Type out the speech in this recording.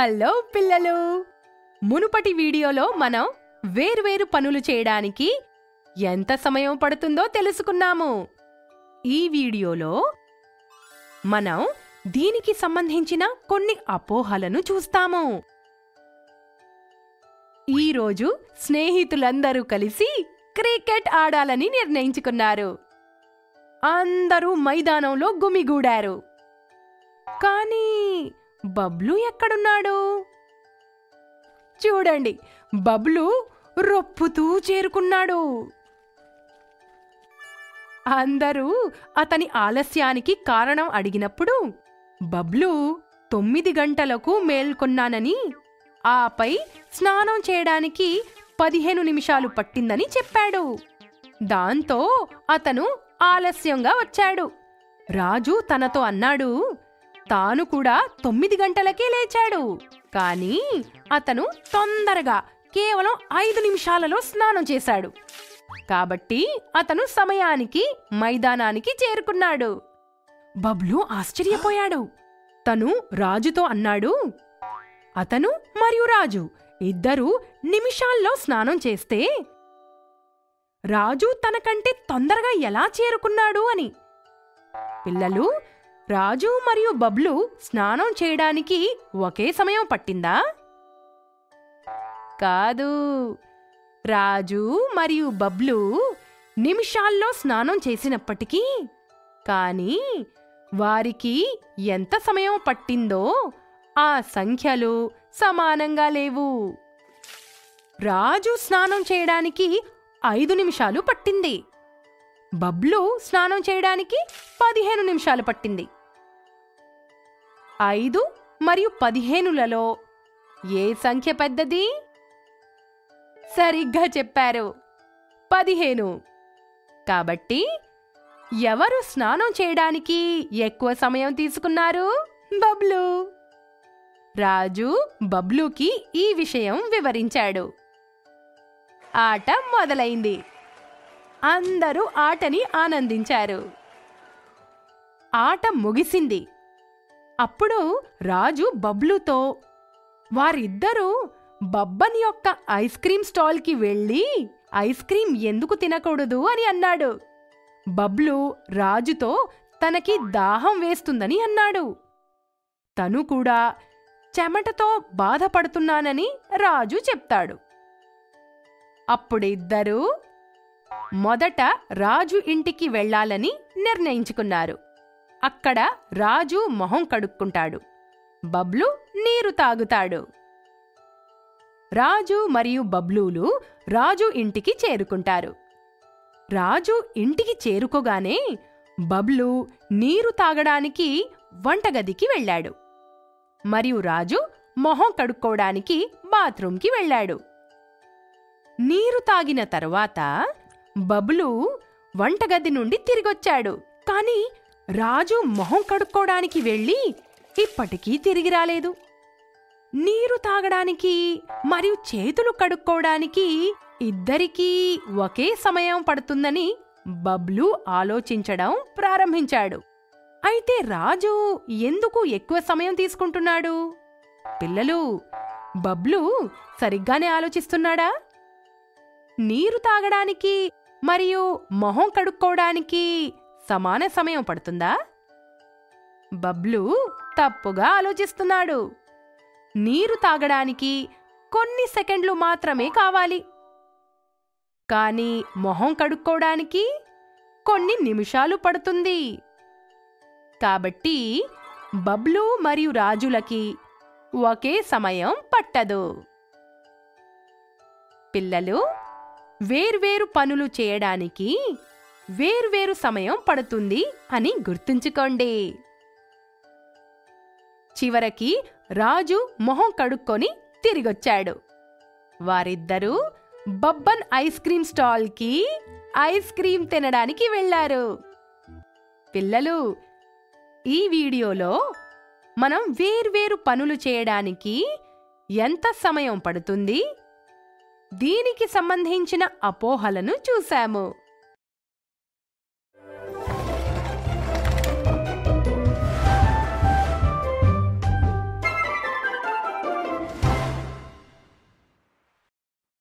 hello పిల్లలు మునుపటి వీడియోలో మనం వేర్వేరు పనులు చేయడానికి ఎంత సమయం పడుతుందో తెలుసుకున్నాము ఈ వీడియోలో మనం దీనికి సంబంధించిన కొన్ని అపోహలను చూస్తాము ఈరోజు స్నేహితులందరూ కలిసి క్రికెట్ ఆడాలని నిర్ణయించుకున్నారు అందరూ మైదానంలో గుమిగూడారు కానీ బబ్లు ఎక్కడున్నాడు చూడండి బబ్లు రొప్పుతూ చేరుకున్నాడు అందరూ అతని ఆలస్యానికి కారణం అడిగినప్పుడు బబ్లు తొమ్మిది గంటలకు మేల్కొన్నానని ఆపై స్నానం చేయడానికి పదిహేను నిమిషాలు పట్టిందని చెప్పాడు దాంతో అతను ఆలస్యంగా వచ్చాడు రాజు తనతో అన్నాడు తాను కూడా తొమ్మిది గంటలకే లేచాడు కానీ అతను తొందరగా కేవలం ఐదు నిమిషాలలో స్నానం చేశాడు కాబట్టి అతను సమయానికి మైదానానికి చేరుకున్నాడు బబ్లు ఆశ్చర్యపోయాడు తను రాజుతో అన్నాడు అతను మరియు రాజు ఇద్దరూ నిమిషాల్లో స్నానం చేస్తే రాజు తనకంటే తొందరగా ఎలా చేరుకున్నాడు అని పిల్లలు రాజు మరియు బబ్లు స్నానం చేయడానికి ఒకే సమయం పట్టిందా కాదు రాజు మరియు బబ్లు నిమిషాల్లో స్నానం చేసినప్పటికీ కానీ వారికి ఎంత సమయం పట్టిందో ఆ సంఖ్యలు సమానంగా లేవు రాజు స్నానం చేయడానికి ఐదు నిమిషాలు పట్టింది బబ్లు స్నానం చేయడానికి పదిహేను నిమిషాలు పట్టింది ఐదు మరియు పదిహేనులలో ఏ సంఖ్య పెద్దది సరిగ్గా చెప్పారు పదిహేను కాబట్టి ఎవరు స్నానం చేయడానికి ఎక్కువ సమయం తీసుకున్నారు బబ్లు రాజు బబ్లుకి ఈ విషయం వివరించాడు ఆట మొదలైంది అందరూ ఆటని ఆనందించారు ఆట ముగిసింది అప్పుడు రాజు బబ్లుతో వారిద్దరూ బబ్బన్ యొక్క ఐస్ క్రీం స్టాల్కి వెళ్ళి ఐస్ క్రీం ఎందుకు తినకూడదు అని అన్నాడు బబ్లు రాజుతో తనకి దాహం వేస్తుందని అన్నాడు తను కూడా చెమటతో బాధపడుతున్నానని రాజు చెప్తాడు అప్పుడిద్దరూ మొదట రాజు ఇంటికి వెళ్ళాలని నిర్ణయించుకున్నారు అక్కడ రాజు మొహం కడుక్కుంటాడు బబ్లు నీరు తాగుతాడు రాజు మరియు బబ్లూలు రాజు ఇంటికి చేరుకుంటారు రాజు ఇంటికి చేరుకోగానే బబ్లు నీరు తాగడానికి వంటగదికి వెళ్ళాడు మరియు రాజు మొహం కడుక్కోవడానికి బాత్రూంకి వెళ్ళాడు నీరు తాగిన తరువాత బబ్లు వంటగది నుండి తిరిగొచ్చాడు కాని రాజు మొహం కడుక్కోవడానికి వెళ్ళి ఇప్పటికీ తిరిగి రాలేదు నీరు తాగడానికి మరియు చేతులు కడుక్కోవడానికి ఇద్దరికీ ఒకే సమయం పడుతుందని బబ్లు ఆలోచించడం ప్రారంభించాడు అయితే రాజు ఎందుకు ఎక్కువ సమయం తీసుకుంటున్నాడు పిల్లలు బబ్లు సరిగ్గానే ఆలోచిస్తున్నాడా నీరు తాగడానికి మరియు మొహం కడుక్కోవడానికి సమాన సమయం పడుతుందా బబ్లు తప్పుగా ఆలోచిస్తున్నాడు నీరు తాగడానికి కొన్ని సెకండ్లు మాత్రమే కావాలి కానీ మొహం కడుక్కోవడానికి కొన్ని నిమిషాలు పడుతుంది కాబట్టి బబ్లు మరియు రాజులకి ఒకే సమయం పట్టదు పిల్లలు వేర్వేరు పనులు చేయడానికి వేర్వేరు సమయం పడుతుంది అని గుర్తుంచుకోండి చివరికి రాజు మొహం కడుక్కొని తిరిగొచ్చాడు వారిద్దరూ బబ్బన్ ఐస్ క్రీం స్టాల్కి ఐస్ క్రీం తినడానికి వెళ్లారు పిల్లలు ఈ వీడియోలో మనం వేర్వేరు పనులు చేయడానికి ఎంత సమయం పడుతుంది దీనికి సంబంధించిన అపోహలను చూశాము